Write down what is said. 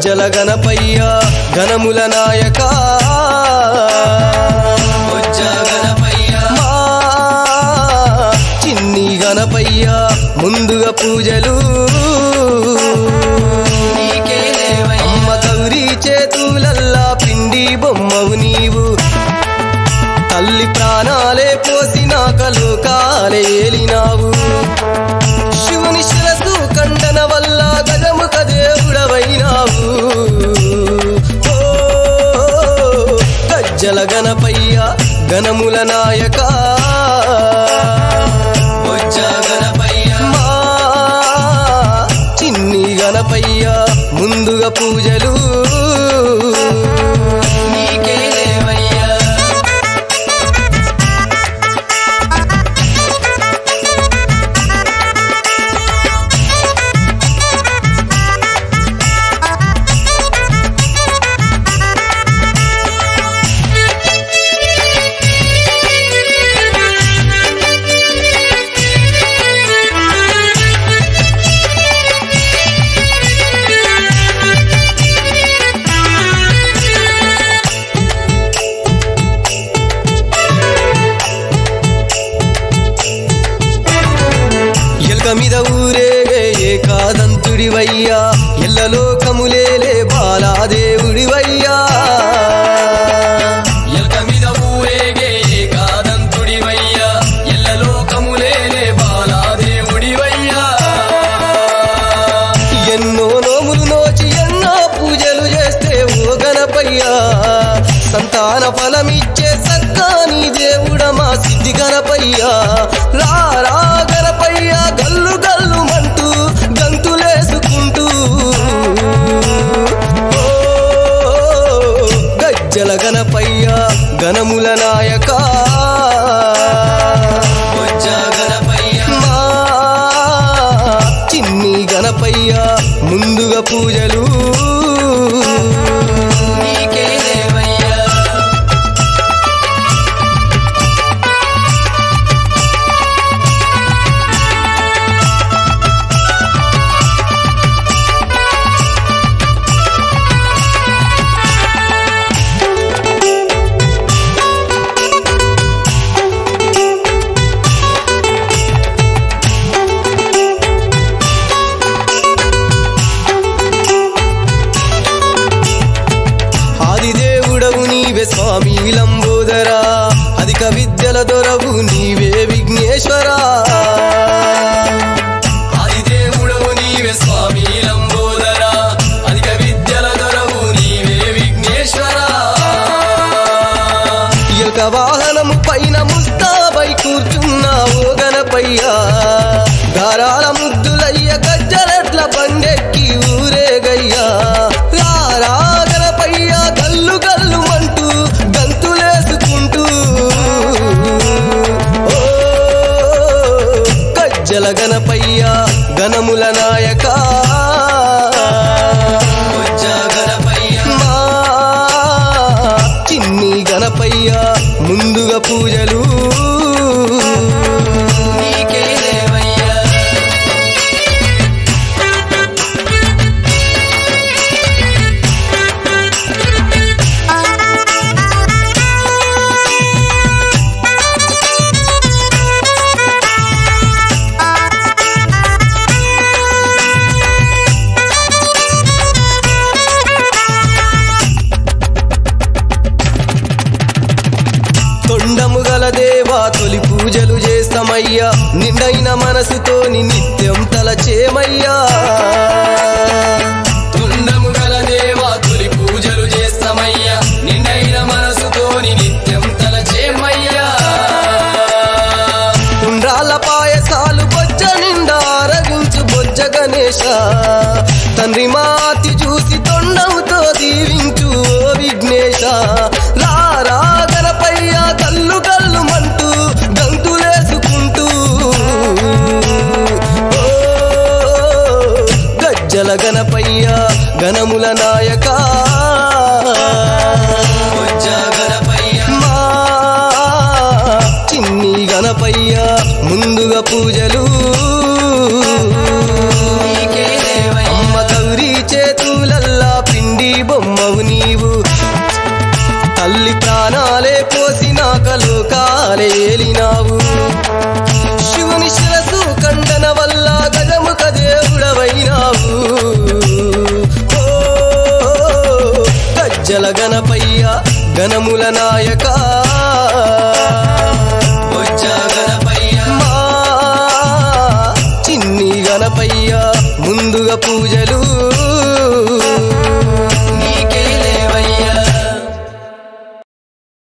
గజ్జల గణపయ్య గణముల నాయక బొజ్జ గణపయ్య మా చిన్ని గణపయ్య ముందుగా పూజలు నీకే దేవయ్య అమ్మ గౌరీ చేతులల్లా పిండి బొమ్మవు నీవు తల్లి ప్రాణాలే పోసినాక లోకాలే ఏలినావు శివుని శిరసు కండన వల్ల గజముఖ దేవుడవైనావు ఓ, గజ్జల గణపయ్య గణముల నాయక బొజ్జ గణపయ్య మా చిన్ని గణపయ్య ముందుగా పూజలు నీకే దేవయ్య ఎల్క మీద ఊరేగే ఏకాదంతుడివయ్యా ఎల్లలోకములేలే బాలాదేవుడివయ్యా ఎలక మీద ఊరేగే ఏకాదంతుడివయ్యా ఎల్లలోకములేలే బాలాదేవుడివయ్యా ఎన్నో నోములు నోచి ఎన్నో పూజలు చేస్తే ఓ గణపయ్యా సంతాన ఫలమిచ్చే సక్కాని దేవుడ మా సిద్ధి గణపయ్యా రా రా గణపయ్యా గల్లు గల్లు మంటూ గంతులేసుకుంటూ ఓ గజ్జల గణపయ్యా గణముల నాయక బొజ్జ గణపయ్య మా చిన్ని గణపయ్య ముందుగా పూజలు నీకే దేవయ్య ఆదిదేవుడవు నీవే స్వామి లంబోదరా అధిక విద్యల దొరవు నీవే విఘ్నేశ్వరా ఆదిదేవుడవు నీవే స్వామి లంబోదరా అధిక విద్యల దొరవు నీవే విఘ్నేశ్వరా యొక్క వాహనము పైన ముస్తాబై కూర్చున్నావు గణపయ్యా గారాల ముద్దులయ్య గజ్జలట్ల బండెక్కి ఊరేగయ్యా రారా గణపయ్య గల్లు గల్లు అంటూ గంతులేసుకుంటూ ఓ గజ్జల గణపయ్య గణముల నాయక బొజ్జ గణపయ్య మా చిన్ని గణపయ్య ముందుగా పూజలు నీకే దేవయ్య తొండము గల దేవా తొలి పూజలు చేస్తామయ్యా నిండైన మనసుతోని నిత్యం తలచేమయ్యా తుండము గల దేవా తొలి పూజలు చేస్తామయ్యా నిండైన మనసుతోని నిత్యం తలచేమయ్యా ఉండ్రాల పాయసాలు బొజ్జ నిండా అరగించు బొజ్జ గణేశ తండ్రి మాతి చూసి తొండముతో దీవించు ఓ విఘ్నేశ రా రా గణపయ్య కల్లు కల్లు మంటూ గంతులేసుకుంటూ ఓ గజ్జల గణపయ్య గణముల నాయక బొజ్జ గణపయ్య మా చిన్ని గణపయ్య ముందుగా పూజలు నీకే దేవయ్య అమ్మ గౌరీ చేతులల్లా పిండి గణపయ్య గణముల నాయక బొజ్జ గణపయ్య మా చిన్ని గణపయ్య ముందుగా పూజలు